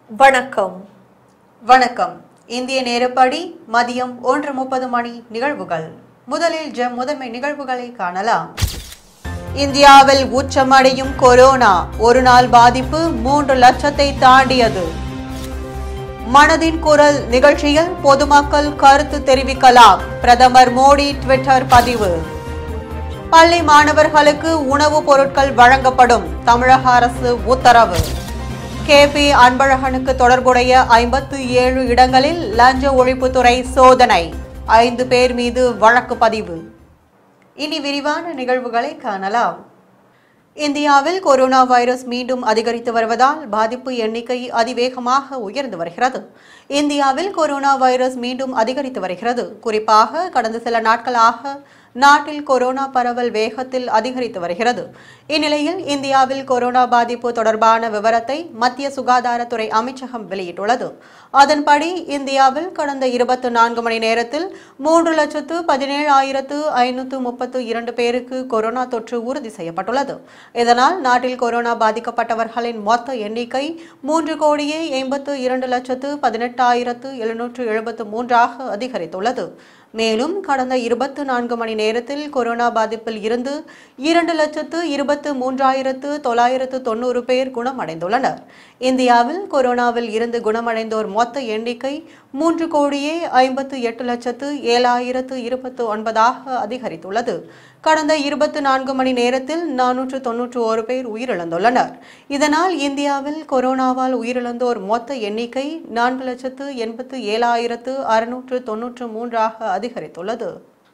வணக்கம் வணக்கம் இந்திய நேரப்படி மதியம் ஒன்று முப்பது மணி நிகழ்வுகள் முதலில் ஜெம் முதன்மை நிகழ்வுகளை காணலாம் இந்தியாவில் உச்சமடையும் கொரோனா ஒரு நாள் பாதிப்பு மூன்று லட்சத்தை தாண்டியது மனதின் குரல் நிகழ்ச்சியில் பொதுமக்கள் கருத்து தெரிவிக்கலாம் பிரதமர் மோடி ட்விட்டர் பதிவு பள்ளி மாணவர்களுக்கு உணவுப் பொருட்கள் வழங்கப்படும் தமிழக அரசு உத்தரவு கேபி அன்பழகனுக்கு தொடர்புடைய ஐம்பத்து ஏழு இடங்களில் லஞ்ச ஒழிப்புத்துறை சோதனை ஐந்து பேர் மீது வழக்கு பதிவு இனி விரிவான நிகழ்வுகளை காணலாம் இந்தியாவில் கொரோனா வைரஸ் மீண்டும் அதிகரித்து வருவதால் பாதிப்பு எண்ணிக்கை அதிவேகமாக உயர்ந்து வருகிறது இந்தியாவில் கொரோனா வைரஸ் மீண்டும் அதிகரித்து வருகிறது குறிப்பாக கடந்த சில நாட்களாக நாட்டில் கொரோனா பரவல் வேகத்தில் அதிகரித்து வருகிறது இந்நிலையில் இந்தியாவில் கொரோனா பாதிப்பு தொடர்பான விவரத்தை மத்திய சுகாதாரத்துறை அமைச்சகம் வெளியிட்டுள்ளது அதன்படி இந்தியாவில் கடந்த இருபத்தி நான்கு மணி நேரத்தில் மூன்று லட்சத்து பதினேழாயிரத்து ஐநூற்று முப்பத்து இரண்டு பேருக்கு கொரோனா தொற்று உறுதி செய்யப்பட்டுள்ளது இதனால் நாட்டில் கொரோனா பாதிக்கப்பட்டவர்களின் மொத்த எண்ணிக்கை மூன்று கோடியே எண்பத்து இரண்டு லட்சத்து பதினெட்டாயிரத்து எழுநூற்று எழுபத்து மூன்றாக அதிகரித்துள்ளது மேலும் கடந்த இருபத்து நான்கு மணி நேரத்தில் கொரோனா பாதிப்பில் இருந்து இரண்டு லட்சத்து இருபத்து மூன்றாயிரத்து தொள்ளாயிரத்து தொண்ணூறு பேர் குணமடைந்துள்ளனர் இந்தியாவில் கொரோனாவில் இருந்து குணமடைந்தோர் மொத்த எண்ணிக்கை மூன்று கோடியே ஐம்பத்து எட்டு லட்சத்து ஏழாயிரத்து இருபத்து ஒன்பதாக அதிகரித்துள்ளது கடந்த இருபத்து நான்கு மணி நேரத்தில் நானூற்று தொன்னூற்று ஒரு பேர் உயிரிழந்துள்ளனர் இதனால் இந்தியாவில் கொரோனாவால் உயிரிழந்தோர் மொத்த எண்ணிக்கை நான்கு லட்சத்து எண்பத்து ஏழாயிரத்து அறுநூற்று தொன்னூற்று மூன்றாக அதிகரித்துள்ளது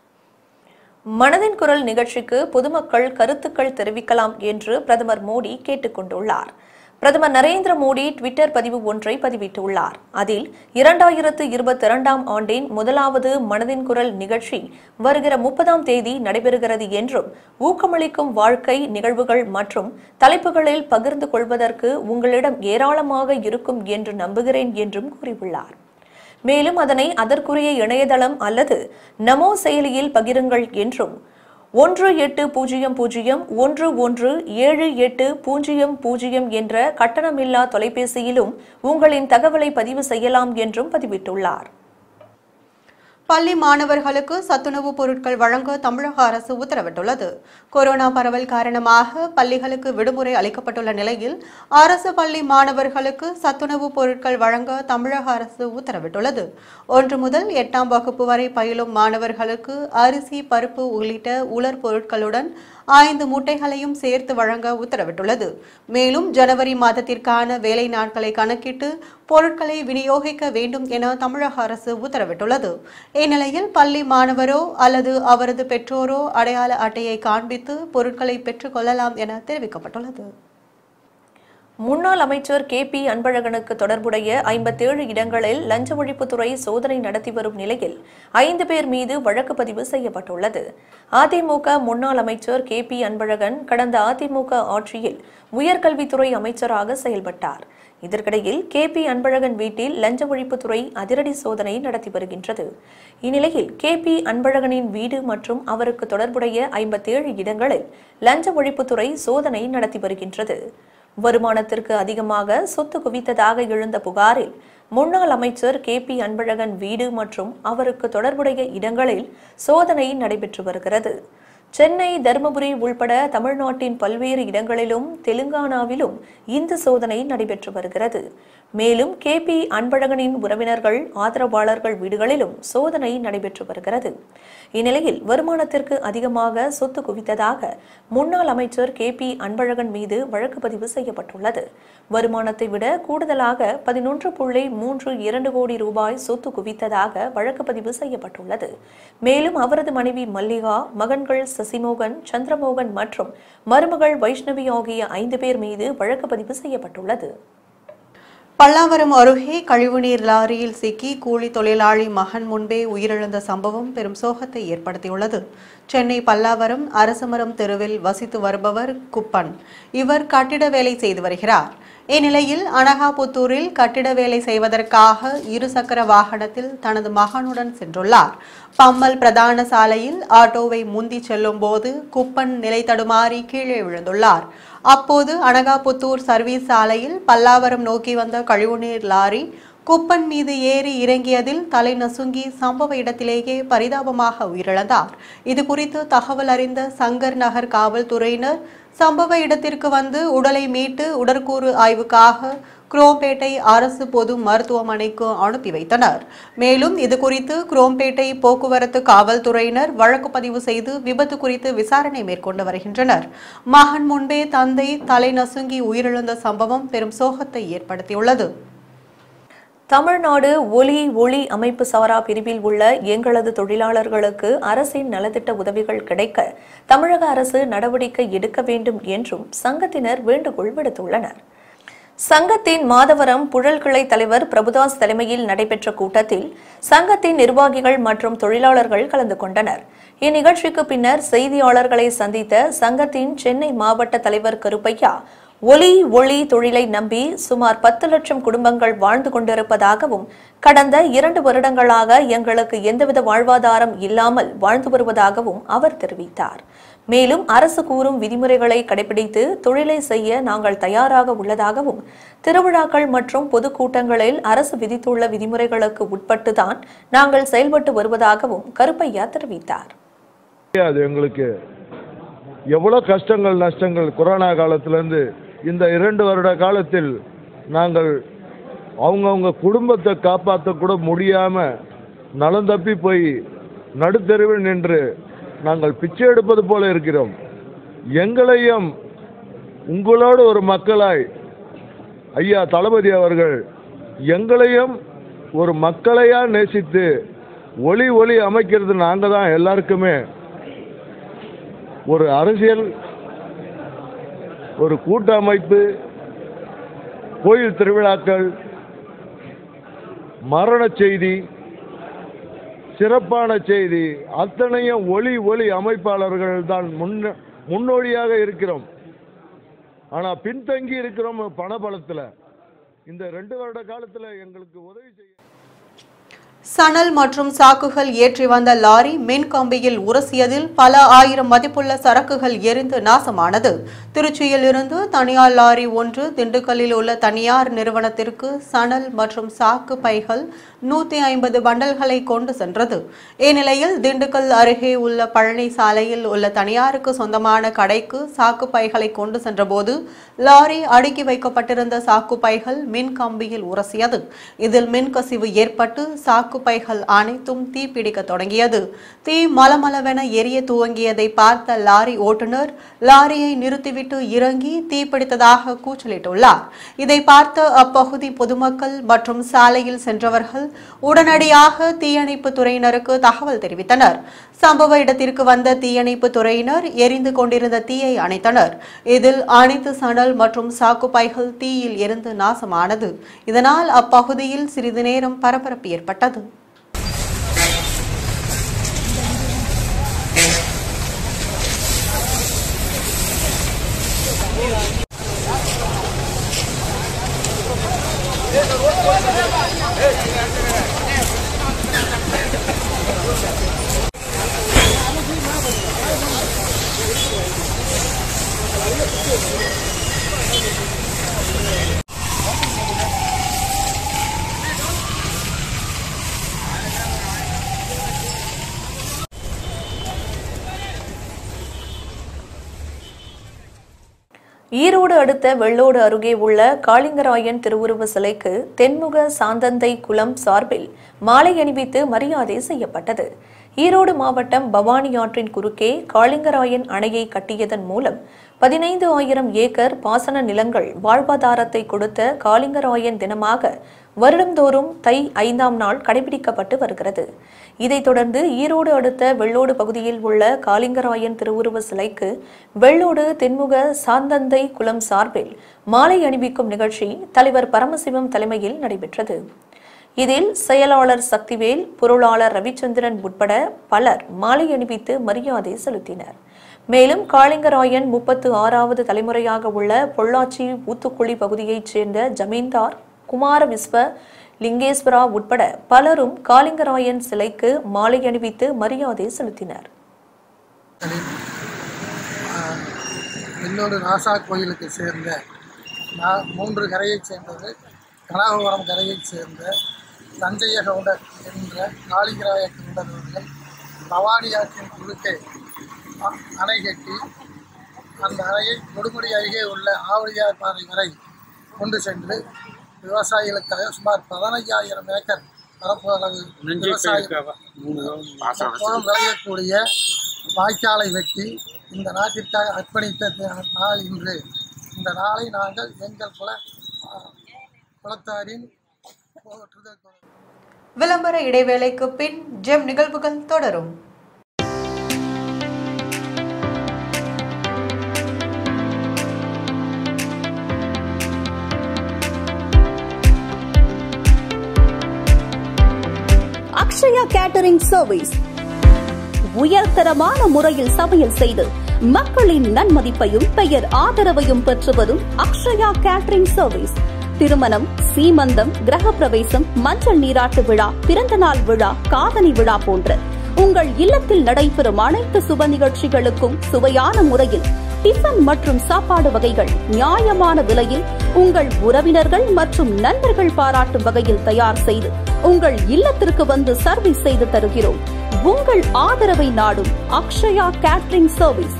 மனதின் குரல் நிகழ்ச்சிக்கு பொதுமக்கள் கருத்துக்கள் தெரிவிக்கலாம் என்று பிரதமர் மோடி கேட்டுக் கொண்டுள்ளார் பிரதமர் நரேந்திர மோடி ட்விட்டர் பதிவு ஒன்றை பதிவிட்டுள்ளார் அதில் இரண்டாயிரத்து இருபத்தி இரண்டாம் ஆண்டின் முதலாவது மனதின் குரல் நிகழ்ச்சி வருகிற முப்பதாம் தேதி நடைபெறுகிறது என்றும் ஊக்கமளிக்கும் வாழ்க்கை நிகழ்வுகள் மற்றும் தலைப்புகளில் பகிர்ந்து கொள்வதற்கு உங்களிடம் ஏராளமாக இருக்கும் என்று நம்புகிறேன் என்றும் கூறியுள்ளார் மேலும் அதனை அதற்குரிய இணையதளம் அல்லது நமோ செயலியில் பகிருங்கள் என்றும் ஒன்று எட்டு பூஜ்ஜியம் பூஜ்ஜியம் ஒன்று ஒன்று ஏழு எட்டு பூஜ்ஜியம் பூஜ்ஜியம் என்ற கட்டணமில்லா தொலைபேசியிலும் உங்களின் தகவலை பதிவு செய்யலாம் என்றும் பதிவிட்டுள்ளார் பள்ளி மாணவர்களுக்கு சத்துணவு பொருட்கள் வழங்க தமிழக அரசு உத்தரவிட்டுள்ளது கொரோனா பரவல் காரணமாக பள்ளிகளுக்கு விடுமுறை அளிக்கப்பட்டுள்ள நிலையில் அரசு பள்ளி மாணவர்களுக்கு சத்துணவு பொருட்கள் வழங்க தமிழக அரசு உத்தரவிட்டுள்ளது ஒன்று முதல் எட்டாம் வகுப்பு வரை பயிலும் மாணவர்களுக்கு அரிசி பருப்பு உள்ளிட்ட உலர் பொருட்களுடன் ஐந்து முட்டைகளையும் சேர்த்து வழங்க உத்தரவிட்டுள்ளது மேலும் ஜனவரி மாதத்திற்கான வேலை நாட்களை கணக்கிட்டு பொருட்களை விநியோகிக்க வேண்டும் என தமிழக அரசு உத்தரவிட்டுள்ளது இந்நிலையில் பள்ளி மாணவரோ அல்லது அவரது பெற்றோரோ அடையாள அட்டையை காண்பித்து பொருட்களை பெற்றுக் கொள்ளலாம் என தெரிவிக்கப்பட்டுள்ளது முன்னாள் அமைச்சர் கே பி அன்பழகனுக்கு தொடர்புடைய ஐம்பத்தேழு இடங்களில் லஞ்ச ஒழிப்புத்துறை சோதனை நடத்தி வரும் நிலையில் ஐந்து பேர் மீது வழக்கு பதிவு செய்யப்பட்டுள்ளது அதிமுக முன்னாள் அமைச்சர் கே பி அன்பழகன் கடந்த அதிமுக ஆட்சியில் உயர்கல்வித்துறை அமைச்சராக செயல்பட்டார் இதற்கிடையில் கே பி அன்பழகன் வீட்டில் லஞ்ச ஒழிப்புத்துறை அதிரடி சோதனை நடத்தி வருகின்றது இந்நிலையில் கே பி அன்பழகனின் வீடு மற்றும் அவருக்கு தொடர்புடைய ஐம்பத்தேழு இடங்களில் லஞ்ச ஒழிப்புத்துறை சோதனை நடத்தி வருகின்றது வருமானத்திற்கு அதிகமாக சொத்து குவித்ததாக எழுந்த புகாரில் முன்னாள் அமைச்சர் கே பி அன்பழகன் வீடு மற்றும் அவருக்கு தொடர்புடைய இடங்களில் சோதனை நடைபெற்று வருகிறது சென்னை தருமபுரி உள்பட தமிழ்நாட்டின் பல்வேறு இடங்களிலும் தெலுங்கானாவிலும் இந்த சோதனை நடைபெற்று வருகிறது மேலும் கே பி அன்பழகனின் உறவினர்கள் ஆதரவாளர்கள் வீடுகளிலும் சோதனை நடைபெற்று வருகிறது இந்நிலையில் வருமானத்திற்கு அதிகமாக சொத்து குவித்ததாக முன்னாள் அமைச்சர் கே பி அன்பழகன் மீது வழக்கு பதிவு செய்யப்பட்டுள்ளது வருமானத்தை விட கூடுதலாக பதினொன்று புள்ளி மூன்று இரண்டு கோடி ரூபாய் சொத்து குவித்ததாக வழக்கு பதிவு செய்யப்பட்டுள்ளது மேலும் அவரது மனைவி மல்லிகா மகன்கள் சசிமோகன் சந்திரமோகன் மற்றும் மருமகள் வைஷ்ணவி ஆகிய ஐந்து பேர் மீது வழக்கு பதிவு செய்யப்பட்டுள்ளது பல்லாவரம் அருகே கழிவுநீர் லாரியில் சிக்கி கூலி தொழிலாளி மகன் முன்பே உயிரிழந்த சம்பவம் பெரும் சோகத்தை ஏற்படுத்தியுள்ளது சென்னை பல்லாவரம் அரசமரம் தெருவில் வசித்து வருபவர் குப்பன் இவர் கட்டிட வேலை செய்து வருகிறார் இந்நிலையில் அனகாபுத்தூரில் கட்டிட வேலை செய்வதற்காக இருசக்கர வாகனத்தில் தனது மகனுடன் சென்றுள்ளார் பம்மல் பிரதான சாலையில் ஆட்டோவை முந்தி செல்லும் போது குப்பன் நிலை தடுமாறி கீழே விழுந்துள்ளார் அப்போது அனகாபுத்தூர் சர்வீஸ் சாலையில் பல்லாவரம் நோக்கி வந்த கழிவுநீர் லாரி குப்பன் மீது ஏறி இறங்கியதில் தலை நசுங்கி சம்பவ இடத்திலேயே பரிதாபமாக உயிரிழந்தார் இது குறித்து தகவல் அறிந்த சங்கர் நகர் காவல்துறையினர் சம்பவ இடத்திற்கு வந்து உடலை மீட்டு உடற்கூறு ஆய்வுக்காக குரோம்பேட்டை அரசு பொது மருத்துவமனைக்கு அனுப்பி வைத்தனர் மேலும் இது குறித்து குரோம்பேட்டை போக்குவரத்து காவல்துறையினர் வழக்கு பதிவு செய்து விபத்து குறித்து விசாரணை மேற்கொண்டு வருகின்றனர் மகன் முன்பே தந்தை தலை நசுங்கி உயிரிழந்த சம்பவம் பெரும் சோகத்தை ஏற்படுத்தியுள்ளது தமிழ்நாடு ஒலி ஒளி அமைப்பு சாரா பிரிவில் உள்ள எங்களது தொழிலாளர்களுக்கு அரசின் நலத்திட்ட உதவிகள் கிடைக்க தமிழக அரசு நடவடிக்கை எடுக்க வேண்டும் என்றும் சங்கத்தினர் வேண்டுகோள் விடுத்துள்ளனர் சங்கத்தின் மாதவரம் புழல்கிளை தலைவர் பிரபுதாஸ் தலைமையில் நடைபெற்ற கூட்டத்தில் சங்கத்தின் நிர்வாகிகள் மற்றும் தொழிலாளர்கள் கலந்து கொண்டனர் இந்நிகழ்ச்சிக்கு பின்னர் செய்தியாளர்களை சந்தித்த சங்கத்தின் சென்னை மாவட்ட தலைவர் கருப்பையா ஒலி ஒளி தொழிலை நம்பி சுமார் பத்து லட்சம் குடும்பங்கள் வாழ்ந்து கொண்டிருப்பதாகவும் கடந்த இரண்டு வருடங்களாக எங்களுக்கு எந்தவித வாழ்வாதாரம் இல்லாமல் வாழ்ந்து வருவதாகவும் அவர் தெரிவித்தார் மேலும் அரசு கூறும் விதிமுறைகளை கடைபிடித்து தொழிலை செய்ய நாங்கள் தயாராக உள்ளதாகவும் திருவிழாக்கள் மற்றும் பொதுக்கூட்டங்களில் அரசு விதித்துள்ள விதிமுறைகளுக்கு உட்பட்டுதான் நாங்கள் செயல்பட்டு வருவதாகவும் கருப்பையா தெரிவித்தார் அது எங்களுக்கு எவ்வளோ கஷ்டங்கள் நஷ்டங்கள் கொரோனா காலத்திலேருந்து இந்த இரண்டு வருட காலத்தில் நாங்கள் அவங்கவுங்க குடும்பத்தை காப்பாற்ற கூட முடியாமல் நலம் தப்பி போய் நடுத்தெருவில் நின்று நாங்கள் பிச்சை எடுப்பது போல இருக்கிறோம் எங்களையும் உங்களோடு ஒரு மக்களாய் ஐயா தளபதி அவர்கள் எங்களையும் ஒரு மக்களையா நேசித்து ஒளி ஒளி அமைக்கிறது நாங்கள் தான் எல்லாருக்குமே ஒரு அரசியல் ஒரு கூட்டமைப்பு கோயில் திருவிழாக்கள் மரண செய்தி சிறப்பான செய்தி அத்தனையும் ஒளி ஒளி அமைப்பாளர்கள் தான் முன்ன முன்னோடியாக இருக்கிறோம் ஆனால் பின்தங்கி இருக்கிறோம் பணபலத்தில் இந்த ரெண்டு வருட காலத்தில் எங்களுக்கு உதவி செய்ய சணல் மற்றும் சாக்குகள் ஏற்றி வந்த லாரி மின் கம்பியில் உரசியதில் பல ஆயிரம் மதிப்புள்ள சரக்குகள் எரிந்து நாசமானது திருச்சியில் இருந்து தனியார் லாரி ஒன்று திண்டுக்கல்லில் உள்ள தனியார் நிறுவனத்திற்கு சணல் மற்றும் சாக்கு பைகள் நூத்தி ஐம்பது பண்டல்களை கொண்டு சென்றது இந்நிலையில் திண்டுக்கல் அருகே உள்ள பழனி சாலையில் உள்ள தனியாருக்கு சொந்தமான கடைக்கு சாக்கு பைகளை கொண்டு சென்றபோது லாரி அடுக்கி வைக்கப்பட்டிருந்த சாக்கு பைகள் மின் கம்பியில் உரசியது இதில் மின்கசிவு ஏற்பட்டு சாக்கு பைகள் அனைத்தும் தீப்பிடிக்க தொடங்கியது தீ மலமளவென எரிய துவங்கியதை பார்த்த லாரி ஓட்டுநர் லாரியை நிறுத்திவிட்டு இறங்கி தீப்பிடித்ததாக கூச்சலிட்டுள்ளார் இதை பார்த்த அப்பகுதி பொதுமக்கள் மற்றும் சாலையில் சென்றவர்கள் உடனடியாக தீயணைப்பு துறையினருக்கு தகவல் தெரிவித்தனர் சம்பவ இடத்திற்கு வந்த தீயணைப்பு துறையினர் எரிந்து கொண்டிருந்த தீயை அணைத்தனர் இதில் அனைத்து சணல் மற்றும் சாக்கு பைகள் தீயில் எரிந்து நாசமானது இதனால் அப்பகுதியில் சிறிது நேரம் பரபரப்பு ஏற்பட்டது ஈரோடு அடுத்த வெள்ளோடு அருகே உள்ள காளிங்கராயன் திருவுருவ சிலைக்கு தென்முக சாந்தந்தை குளம் சார்பில் மாலை அணிவித்து மரியாதை செய்யப்பட்டது ஈரோடு மாவட்டம் பவானி ஆற்றின் குறுக்கே காளிங்கராயன் அணையை கட்டியதன் மூலம் பதினைந்து ஆயிரம் ஏக்கர் பாசன நிலங்கள் வாழ்வாதாரத்தை கொடுத்த காளிங்கராயன் தினமாக வருடந்தோறும் தை ஐந்தாம் நாள் கடைபிடிக்கப்பட்டு வருகிறது இதைத் தொடர்ந்து ஈரோடு அடுத்த வெள்ளோடு பகுதியில் உள்ள காளிங்கராயன் திருவுருவ சிலைக்கு வெள்ளோடு தென்முக சாந்தந்தை குளம் சார்பில் மாலை அணிவிக்கும் நிகழ்ச்சி தலைவர் பரமசிவம் தலைமையில் நடைபெற்றது இதில் செயலாளர் சக்திவேல் பொருளாளர் ரவிச்சந்திரன் உட்பட பலர் மாலை அணிவித்து மரியாதை செலுத்தினர் மேலும் காளிங்கராயன் முப்பத்து ஆறாவது தலைமுறையாக உள்ள பொள்ளாச்சி ஊத்துக்குழி பகுதியைச் சேர்ந்த ஜமீன்தார் குமார விஸ்வ லிங்கேஸ்வரா உட்பட பலரும் காளிங்கராயன் சிலைக்கு மாலை அணிவித்து மரியாதை செலுத்தினர் சரி ஆஹ் இன்னொரு ராசா கோயிலுக்கு சேர்ந்த நான் மூன்று கரையைச் சேர்ந்தது கனகபுரம் கரையைச் சேர்ந்த தஞ்சைய கவுண்டர் என்ற காளிகிராய கவுண்டர் அவர்கள் பவானி ஆற்றின் குறுக்கே அ- அணை கட்டி அந்த அணையை கொடுமுடி அருகே உள்ள ஆவடியார் பாறை வரை கொண்டு சென்று விவசாயிகளுக்காக சுமார் பதினைஞ்சாயிரம் ஏக்கர் பரப்பு அளவு விவசாயம் எப்போதும் விளையக்கூடிய வாய்க்காலை வெட்டி இந்த நாட்டிற்காக அர்ப்பணித்த தி- நாள் இன்று இந்த நாளை நாங்கள் எங்கள் குல ஆ, குலத்தாரின் போற்றுதல் கொ- விளம்பர இடைவேளைக்கு பின் ஜெம் நிகழ்வுகள் தொடரும் அக்ஷயா கேட்டரிங் சர்வீஸ் உயர்தரமான முறையில் சமையல் செய்து மக்களின் நன்மதிப்பையும் பெயர் ஆதரவையும் பெற்று வரும் அக்ஷயா கேட்டரிங் சர்வீஸ் திருமணம் சீமந்தம் கிரகப்பிரவேசம் மஞ்சள் நீராட்டு விழா பிறந்தநாள் விழா காதணி விழா போன்ற உங்கள் இல்லத்தில் நடைபெறும் அனைத்து சுப நிகழ்ச்சிகளுக்கும் சுவையான முறையில் டிஃபன் மற்றும் சாப்பாடு வகைகள் நியாயமான விலையில் உங்கள் உறவினர்கள் மற்றும் நண்பர்கள் பாராட்டும் வகையில் தயார் செய்து உங்கள் இல்லத்திற்கு வந்து சர்வீஸ் செய்து தருகிறோம் உங்கள் ஆதரவை நாடும் அக்ஷயா கேட்டரிங் சர்வீஸ்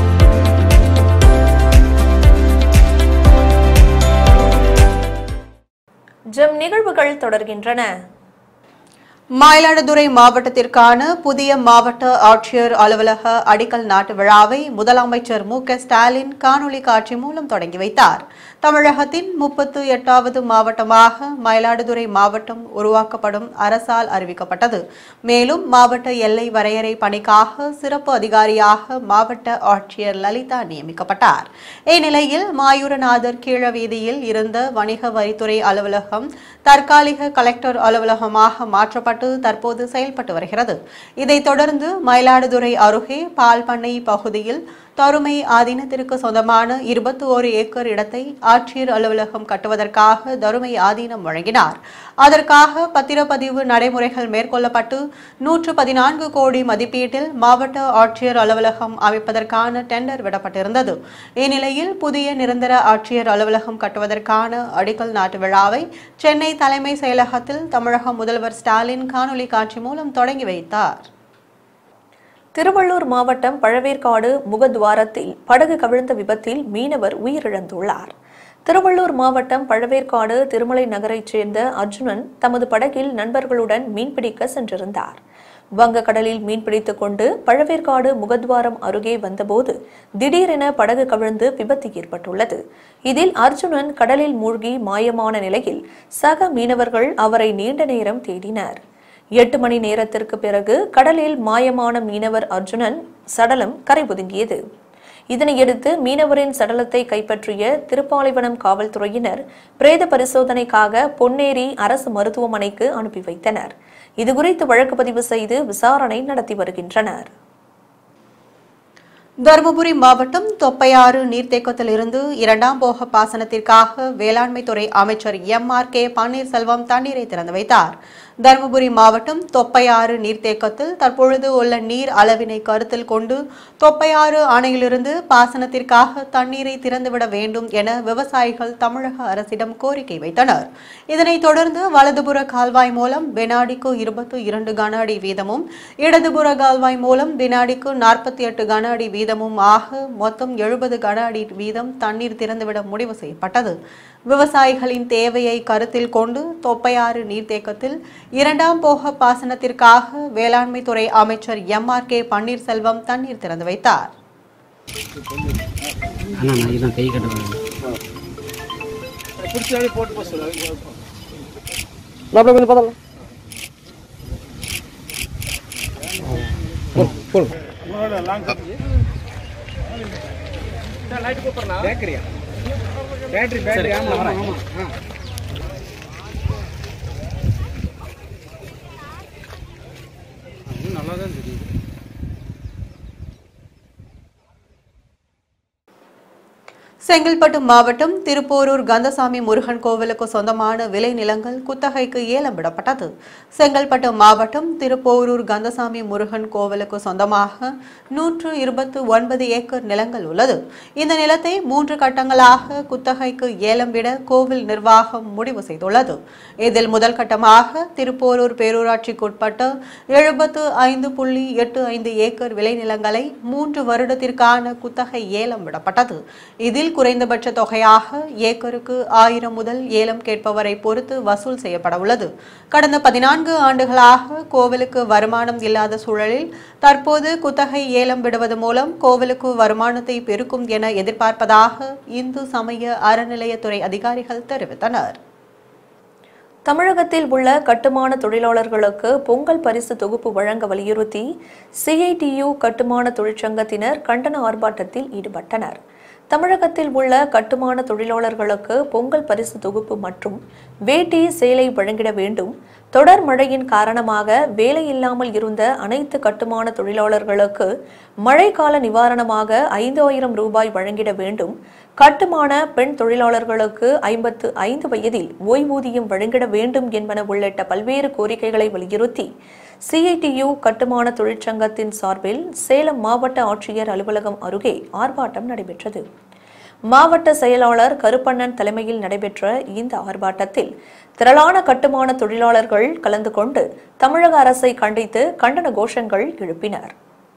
ஜெம் நிகழ்வுகள் தொடர்கின்றன மயிலாடுதுறை மாவட்டத்திற்கான புதிய மாவட்ட ஆட்சியர் அலுவலக அடிக்கல் நாட்டு விழாவை முதலமைச்சர் மு க ஸ்டாலின் காணொலி காட்சி மூலம் தொடங்கி வைத்தார் தமிழகத்தின் முப்பத்து எட்டாவது மாவட்டமாக மயிலாடுதுறை மாவட்டம் உருவாக்கப்படும் அரசால் அறிவிக்கப்பட்டது மேலும் மாவட்ட எல்லை வரையறை பணிக்காக சிறப்பு அதிகாரியாக மாவட்ட ஆட்சியர் லலிதா நியமிக்கப்பட்டார் இந்நிலையில் மாயூரநாதர் கீழவீதியில் இருந்த வணிக வரித்துறை அலுவலகம் தற்காலிக கலெக்டர் அலுவலகமாக மாற்றப்பட்டு தற்போது செயல்பட்டு வருகிறது இதைத் தொடர்ந்து மயிலாடுதுறை அருகே பால் பண்ணை பகுதியில் தருமை ஆதீனத்திற்கு சொந்தமான இருபத்தி ஓரு ஏக்கர் இடத்தை ஆட்சியர் அலுவலகம் கட்டுவதற்காக தருமை ஆதீனம் வழங்கினார் அதற்காக பத்திரப்பதிவு நடைமுறைகள் மேற்கொள்ளப்பட்டு நூற்று பதினான்கு கோடி மதிப்பீட்டில் மாவட்ட ஆட்சியர் அலுவலகம் அமைப்பதற்கான டெண்டர் விடப்பட்டிருந்தது இந்நிலையில் புதிய நிரந்தர ஆட்சியர் அலுவலகம் கட்டுவதற்கான அடிக்கல் நாட்டு விழாவை சென்னை தலைமை செயலகத்தில் தமிழக முதல்வர் ஸ்டாலின் காணொலி காட்சி மூலம் தொடங்கி வைத்தார் திருவள்ளூர் மாவட்டம் பழவேற்காடு முகத்வாரத்தில் படகு கவிழ்ந்த விபத்தில் மீனவர் உயிரிழந்துள்ளார் திருவள்ளூர் மாவட்டம் பழவேற்காடு திருமலை நகரைச் சேர்ந்த அர்ஜுனன் தமது படகில் நண்பர்களுடன் மீன்பிடிக்க சென்றிருந்தார் வங்கக்கடலில் மீன்பிடித்துக் கொண்டு பழவேற்காடு முகத்வாரம் அருகே வந்தபோது திடீரென படகு கவிழ்ந்து விபத்து ஏற்பட்டுள்ளது இதில் அர்ஜுனன் கடலில் மூழ்கி மாயமான நிலையில் சக மீனவர்கள் அவரை நீண்ட நேரம் தேடினர் எட்டு மணி நேரத்திற்கு பிறகு கடலில் மாயமான மீனவர் அர்ஜுனன் சடலம் கரை ஒதுங்கியது இதனையடுத்து மீனவரின் சடலத்தை கைப்பற்றிய திருப்பாலைவனம் காவல்துறையினர் பிரேத பரிசோதனைக்காக பொன்னேரி அரசு மருத்துவமனைக்கு அனுப்பி வைத்தனர் இதுகுறித்து வழக்கு பதிவு செய்து விசாரணை நடத்தி வருகின்றனர் தருமபுரி மாவட்டம் தொப்பையாறு நீர்த்தேக்கத்திலிருந்து இரண்டாம் போக பாசனத்திற்காக வேளாண்மை துறை அமைச்சர் எம் ஆர் கே பன்னீர்செல்வம் தண்ணீரை திறந்து வைத்தார் தருமபுரி மாவட்டம் தொப்பையாறு நீர்த்தேக்கத்தில் தற்பொழுது உள்ள நீர் அளவினை கருத்தில் கொண்டு தொப்பையாறு அணையிலிருந்து பாசனத்திற்காக தண்ணீரை திறந்துவிட வேண்டும் என விவசாயிகள் தமிழக அரசிடம் கோரிக்கை வைத்தனர் இதனைத் தொடர்ந்து வலதுபுற கால்வாய் மூலம் வினாடிக்கு இருபத்து இரண்டு கன அடி வீதமும் இடதுபுற கால்வாய் மூலம் வினாடிக்கு நாற்பத்தி எட்டு கன அடி வீதமும் ஆக மொத்தம் எழுபது கன அடி வீதம் தண்ணீர் திறந்துவிட முடிவு செய்யப்பட்டது விவசாயிகளின் தேவையை கருத்தில் கொண்டு தொப்பையாறு நீர்த்தேக்கத்தில் இரண்டாம் போக பாசனத்திற்காக வேளாண்மை துறை அமைச்சர் எம் ஆர் கே பன்னீர்செல்வம் தண்ணீர் திறந்து வைத்தார் அண்ணா நான் இதான் கை கட்டுவேன் செங்கல்பட்டு மாவட்டம் திருப்போரூர் கந்தசாமி முருகன் கோவிலுக்கு சொந்தமான விளை நிலங்கள் குத்தகைக்கு ஏலம் விடப்பட்டது செங்கல்பட்டு மாவட்டம் திருப்போரூர் கந்தசாமி முருகன் கோவிலுக்கு சொந்தமாக நூற்று இருபத்து ஒன்பது ஏக்கர் நிலங்கள் உள்ளது இந்த நிலத்தை மூன்று கட்டங்களாக குத்தகைக்கு ஏலம் விட கோவில் நிர்வாகம் முடிவு செய்துள்ளது இதில் முதல் கட்டமாக திருப்போரூர் பேரூராட்சிக்குட்பட்ட எழுபத்து ஐந்து புள்ளி எட்டு ஐந்து ஏக்கர் விளைநிலங்களை மூன்று வருடத்திற்கான குத்தகை ஏலம் விடப்பட்டது இதில் குறைந்தபட்ச தொகையாக ஏக்கருக்கு ஆயிரம் முதல் ஏலம் கேட்பவரை பொறுத்து வசூல் செய்யப்பட உள்ளது கடந்த பதினான்கு ஆண்டுகளாக கோவிலுக்கு வருமானம் இல்லாத சூழலில் தற்போது குத்தகை ஏலம் விடுவது மூலம் கோவிலுக்கு வருமானத்தை பெருக்கும் என எதிர்பார்ப்பதாக இந்து சமய அறநிலையத்துறை அதிகாரிகள் தெரிவித்தனர் தமிழகத்தில் உள்ள கட்டுமான தொழிலாளர்களுக்கு பொங்கல் பரிசு தொகுப்பு வழங்க வலியுறுத்தி சிஐடியு கட்டுமான தொழிற்சங்கத்தினர் கண்டன ஆர்ப்பாட்டத்தில் ஈடுபட்டனர் தமிழகத்தில் உள்ள கட்டுமான தொழிலாளர்களுக்கு பொங்கல் பரிசு தொகுப்பு மற்றும் வேட்டி சேலை வழங்கிட வேண்டும் தொடர் மழையின் காரணமாக வேலையில்லாமல் இருந்த அனைத்து கட்டுமான தொழிலாளர்களுக்கு மழைக்கால நிவாரணமாக ஐந்து ஆயிரம் ரூபாய் வழங்கிட வேண்டும் கட்டுமான பெண் தொழிலாளர்களுக்கு ஐம்பத்து ஐந்து வயதில் ஓய்வூதியம் வழங்கிட வேண்டும் என்பன உள்ளிட்ட பல்வேறு கோரிக்கைகளை வலியுறுத்தி சிஐடியு கட்டுமான தொழிற்சங்கத்தின் சார்பில் சேலம் மாவட்ட ஆட்சியர் அலுவலகம் அருகே ஆர்ப்பாட்டம் நடைபெற்றது மாவட்ட செயலாளர் கருப்பண்ணன் தலைமையில் நடைபெற்ற இந்த ஆர்ப்பாட்டத்தில் திரளான கட்டுமான தொழிலாளர்கள் கலந்து கொண்டு தமிழக அரசை கண்டித்து கண்டன கோஷங்கள் எழுப்பினர்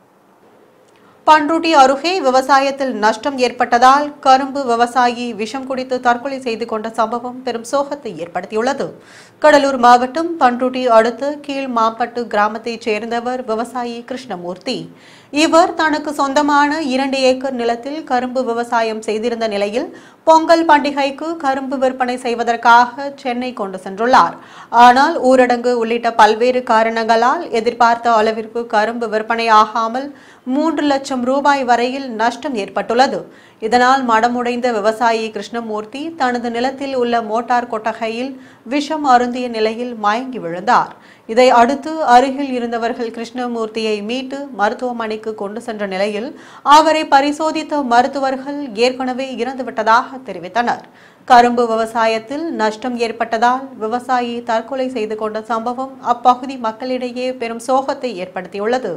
பன்ருட்டி அருகே விவசாயத்தில் நஷ்டம் ஏற்பட்டதால் கரும்பு விவசாயி விஷம் குடித்து தற்கொலை செய்து கொண்ட சம்பவம் பெரும் சோகத்தை ஏற்படுத்தியுள்ளது கடலூர் மாவட்டம் பன்ருட்டி அடுத்த கீழ் மாம்பட்டு கிராமத்தைச் சேர்ந்தவர் விவசாயி கிருஷ்ணமூர்த்தி இவர் தனக்கு சொந்தமான இரண்டு ஏக்கர் நிலத்தில் கரும்பு விவசாயம் செய்திருந்த நிலையில் பொங்கல் பண்டிகைக்கு கரும்பு விற்பனை செய்வதற்காக சென்னை கொண்டு சென்றுள்ளார் ஆனால் ஊரடங்கு உள்ளிட்ட பல்வேறு காரணங்களால் எதிர்பார்த்த அளவிற்கு கரும்பு விற்பனை ஆகாமல் மூன்று லட்சம் ரூபாய் வரையில் நஷ்டம் ஏற்பட்டுள்ளது இதனால் மடமுடைந்த விவசாயி கிருஷ்ணமூர்த்தி தனது நிலத்தில் உள்ள மோட்டார் கொட்டகையில் விஷம் அருந்திய நிலையில் மயங்கி விழுந்தார் இதை அடுத்து அருகில் இருந்தவர்கள் கிருஷ்ணமூர்த்தியை மீட்டு மருத்துவமனைக்கு கொண்டு சென்ற நிலையில் அவரை பரிசோதித்த மருத்துவர்கள் ஏற்கனவே இறந்துவிட்டதாக தெரிவித்தனர் கரும்பு விவசாயத்தில் நஷ்டம் ஏற்பட்டதால் விவசாயி தற்கொலை செய்து கொண்ட சம்பவம் அப்பகுதி மக்களிடையே பெரும் சோகத்தை ஏற்படுத்தியுள்ளது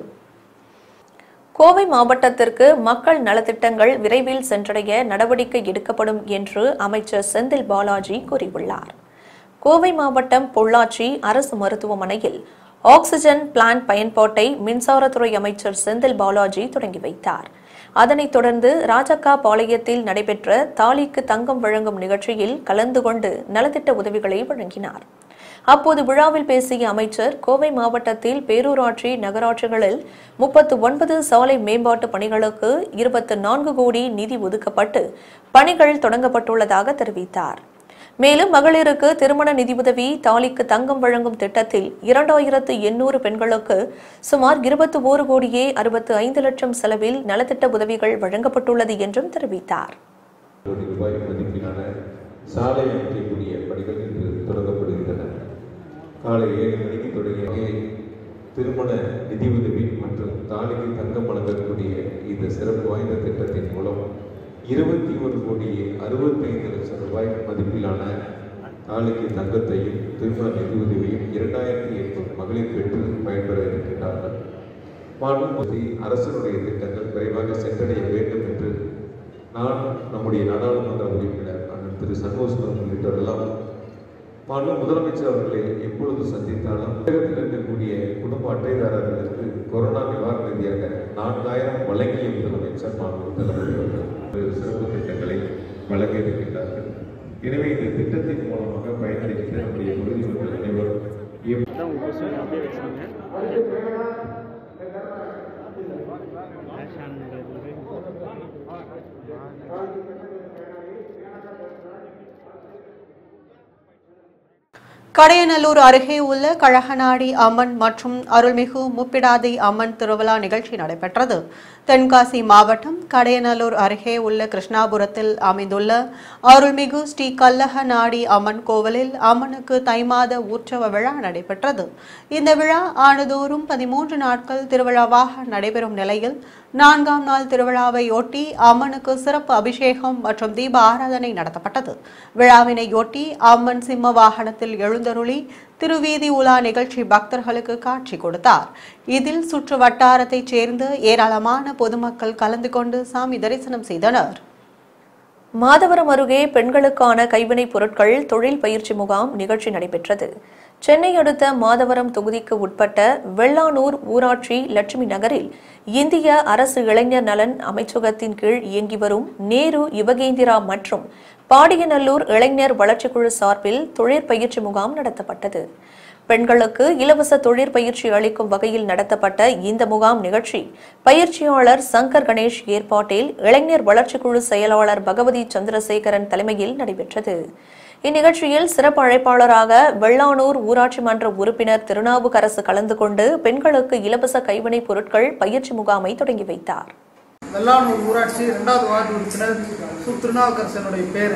கோவை மாவட்டத்திற்கு மக்கள் நலத்திட்டங்கள் விரைவில் சென்றடைய நடவடிக்கை எடுக்கப்படும் என்று அமைச்சர் செந்தில் பாலாஜி கூறியுள்ளார் கோவை மாவட்டம் பொள்ளாச்சி அரசு மருத்துவமனையில் ஆக்ஸிஜன் பிளான்ட் பயன்பாட்டை மின்சாரத்துறை அமைச்சர் செந்தில் பாலாஜி தொடங்கி வைத்தார் அதனைத் தொடர்ந்து ராஜக்கா பாளையத்தில் நடைபெற்ற தாலிக்கு தங்கம் வழங்கும் நிகழ்ச்சியில் கலந்து கொண்டு நலத்திட்ட உதவிகளை வழங்கினார் அப்போது விழாவில் பேசிய அமைச்சர் கோவை மாவட்டத்தில் பேரூராட்சி நகராட்சிகளில் முப்பத்து ஒன்பது சாலை மேம்பாட்டு பணிகளுக்கு இருபத்து நான்கு கோடி நிதி ஒதுக்கப்பட்டு பணிகள் தொடங்கப்பட்டுள்ளதாக தெரிவித்தார் மேலும் மகளிருக்கு திருமண நிதியுதவி தாலிக்கு தங்கம் வழங்கும் திட்டத்தில் இரண்டாயிரத்து எண்ணூறு பெண்களுக்கு சுமார் இருபத்தி ஓரு கோடியே அறுபத்து ஐந்து லட்சம் செலவில் நலத்திட்ட உதவிகள் வழங்கப்பட்டுள்ளது என்றும் தெரிவித்தார் கோடி ரூபாய் மதிப்பிலான சாலை அமைக்கக்கூடிய பணிகள் இன்று தொடங்கப்படுகின்றன காலை ஏழு மணிக்கு தொடங்கிய வகையில் திருமண நிதியுதவி மற்றும் தாலிக்கு தங்கம் வழங்கக்கூடிய இந்த சிறப்பு வாய்ந்த திட்டத்தின் மூலம் இருபத்தி ஒரு கோடியே அறுபத்தைந்து லட்சம் ரூபாய் மதிப்பிலான தாலிக்கு தங்கத்தையும் திருமண நிதியுதவியும் இரண்டாயிரத்தி எட்நூறு மகளிர் பெற்று பயன்பெற இருக்கின்றார்கள் மாண்புமிகு அரசனுடைய திட்டங்கள் விரைவாக சென்றடைய வேண்டும் என்று நான் நம்முடைய நாடாளுமன்ற உறுப்பினர் அண்ணன் திரு சண்முகசுந்தரம் உள்ளிட்டவரெல்லாம் மாண்பு முதலமைச்சர் அவர்களை எப்பொழுது சந்தித்தாலும் தமிழகத்தில் இருக்கக்கூடிய குடும்ப அட்டைதாரர்களுக்கு கொரோனா நிவாரண நிதியாக நான்காயிரம் வழங்கிய முதலமைச்சர் மாண்பு தளபதி அவர்கள் ஒரு சிறப்பு திட்டங்களை வழங்க இருக்கின்றார்கள் எனவே இந்த திட்டத்தின் மூலமாக பயனடைகின்ற நம்முடைய பகுதி மக்கள் அனைவரும் எப்- கடையநல்லூர் அருகே உள்ள கழகநாடி அம்மன் மற்றும் அருள்மிகு முப்பிடாதி அம்மன் திருவிழா நிகழ்ச்சி நடைபெற்றது தென்காசி மாவட்டம் கடையநல்லூர் அருகே உள்ள கிருஷ்ணாபுரத்தில் அமைந்துள்ள அருள்மிகு ஸ்ரீ கல்லஹநாடி அம்மன் கோவிலில் அம்மனுக்கு தை மாத உற்சவ விழா நடைபெற்றது இந்த விழா ஆண்டுதோறும் பதிமூன்று நாட்கள் திருவிழாவாக நடைபெறும் நிலையில் நான்காம் நாள் திருவிழாவை ஒட்டி அம்மனுக்கு சிறப்பு அபிஷேகம் மற்றும் தீப ஆராதனை நடத்தப்பட்டது விழாவினை ஒட்டி அம்மன் சிம்ம வாகனத்தில் எழுந்தருளி திருவீதி உலா நிகழ்ச்சி பக்தர்களுக்கு காட்சி கொடுத்தார் இதில் சுற்று வட்டாரத்தைச் சேர்ந்த ஏராளமான பொதுமக்கள் கலந்து கொண்டு சாமி தரிசனம் செய்தனர் மாதவரம் அருகே பெண்களுக்கான கைவினைப் பொருட்கள் தொழில் பயிற்சி முகாம் நிகழ்ச்சி நடைபெற்றது சென்னை அடுத்த மாதவரம் தொகுதிக்கு உட்பட்ட வெள்ளானூர் ஊராட்சி லட்சுமி நகரில் இந்திய அரசு இளைஞர் நலன் அமைச்சகத்தின் கீழ் இயங்கி வரும் நேரு யுவகேந்திரா மற்றும் பாடியநல்லூர் இளைஞர் வளர்ச்சிக்குழு சார்பில் தொழிற்பயிற்சி முகாம் நடத்தப்பட்டது பெண்களுக்கு இலவச தொழிற்பயிற்சி அளிக்கும் வகையில் நடத்தப்பட்ட இந்த முகாம் நிகழ்ச்சி பயிற்சியாளர் சங்கர் கணேஷ் ஏற்பாட்டில் இளைஞர் வளர்ச்சிக்குழு செயலாளர் பகவதி சந்திரசேகரன் தலைமையில் நடைபெற்றது இந்நிகழ்ச்சியில் சிறப்பு அழைப்பாளராக வெள்ளானூர் ஊராட்சி மன்ற உறுப்பினர் திருநாவுக்கரசு கலந்து கொண்டு பெண்களுக்கு இலவச கைவினைப் பொருட்கள் பயிற்சி முகாமை தொடங்கி வைத்தார் வெள்ளானூர் ஊராட்சி ரெண்டாவது வார்டு உறுப்பினர் சு திருநாவுக்கரசனுடைய பேர்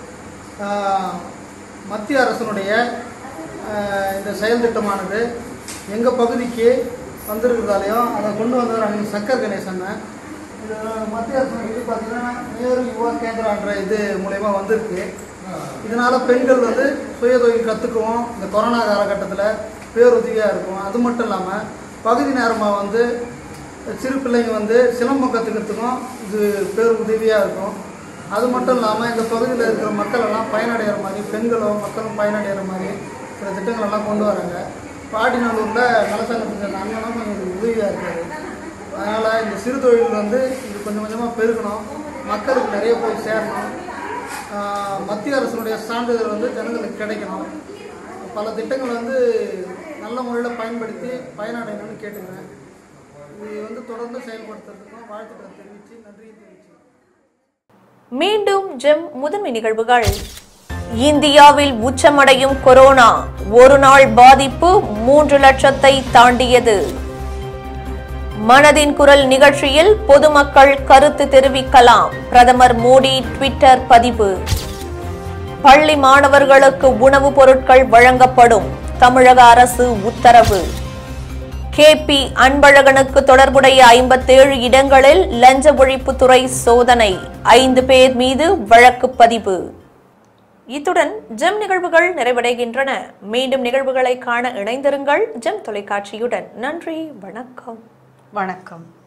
மத்திய அரசனுடைய ஆஹ், இந்த செயல் திட்டமானது எங்கள் பகுதிக்கு வந்திருக்கிறதாலையும் அதை கொண்டு வந்தவர் அன்னைக்கு சங்கர் கணேசன் இது மத்திய அரசு இது பார்த்தீங்கன்னா நேரு யுவா கேந்திரான்ற இது மூலயமா வந்திருக்கு இதனால் பெண்கள் வந்து சுயதொழில் கற்றுக்குவோம் இந்த கொரோனா காலகட்டத்தில் பேருதவியாக இருக்கும் அது மட்டும் இல்லாமல் பகுதி நேரமாக வந்து சிறு பிள்ளைங்க வந்து சிலம்பம் கற்றுக்கிறதுக்கும் இது பேர் உதவியாக இருக்கும் அது மட்டும் இல்லாமல் இந்த பகுதியில் இருக்கிற மக்கள் எல்லாம் பயனடைகிற மாதிரி பெண்களும் மக்களும் பயனடைகிற மாதிரி சில திட்டங்கள் எல்லாம் கொண்டு வராங்க பாடிநல்லூரில் நலசங்கத்துக்கு அந்த அண்ணனும் கொஞ்சம் உதவியாக இருக்காரு அதனால் இந்த சிறு தொழில் வந்து இது கொஞ்சம் கொஞ்சமாக பெருகணும் மக்களுக்கு நிறைய போய் சேரணும் ஆஹ் மத்திய அரசினுடைய சான்றிதழ் வந்து ஜனங்களுக்கு கிடைக்கணும் பல திட்டங்கள் வந்து நல்ல முறையில் பயன்படுத்தி பயனடையணும்னு கேட்டுக்கிறேன் இது வந்து தொடர்ந்து செயல்படுத்துறதுக்கும் வாழ்த்துக்களை தெரிவித்து நன்றியை தெரிவிச்சு மீண்டும் ஜெம் முதன்மை நிகழ்வுகள் இந்தியாவில் உச்சமடையும் கொரோனா ஒரு நாள் பாதிப்பு மூன்று லட்சத்தை தாண்டியது மனதின் குரல் நிகழ்ச்சியில் பொதுமக்கள் கருத்து தெரிவிக்கலாம் பிரதமர் மோடி ட்விட்டர் பதிவு பள்ளி மாணவர்களுக்கு உணவுப் பொருட்கள் வழங்கப்படும் தமிழக அரசு உத்தரவு கேபி அன்பழகனுக்கு தொடர்புடைய ஐம்பத்தேழு இடங்களில் லஞ்ச ஒழிப்புத்துறை சோதனை ஐந்து பேர் மீது வழக்கு பதிவு இத்துடன் ஜெம் நிகழ்வுகள் நிறைவடைகின்றன மீண்டும் நிகழ்வுகளை காண இணைந்திருங்கள் ஜெம் தொலைக்காட்சியுடன் நன்றி வணக்கம் வணக்கம்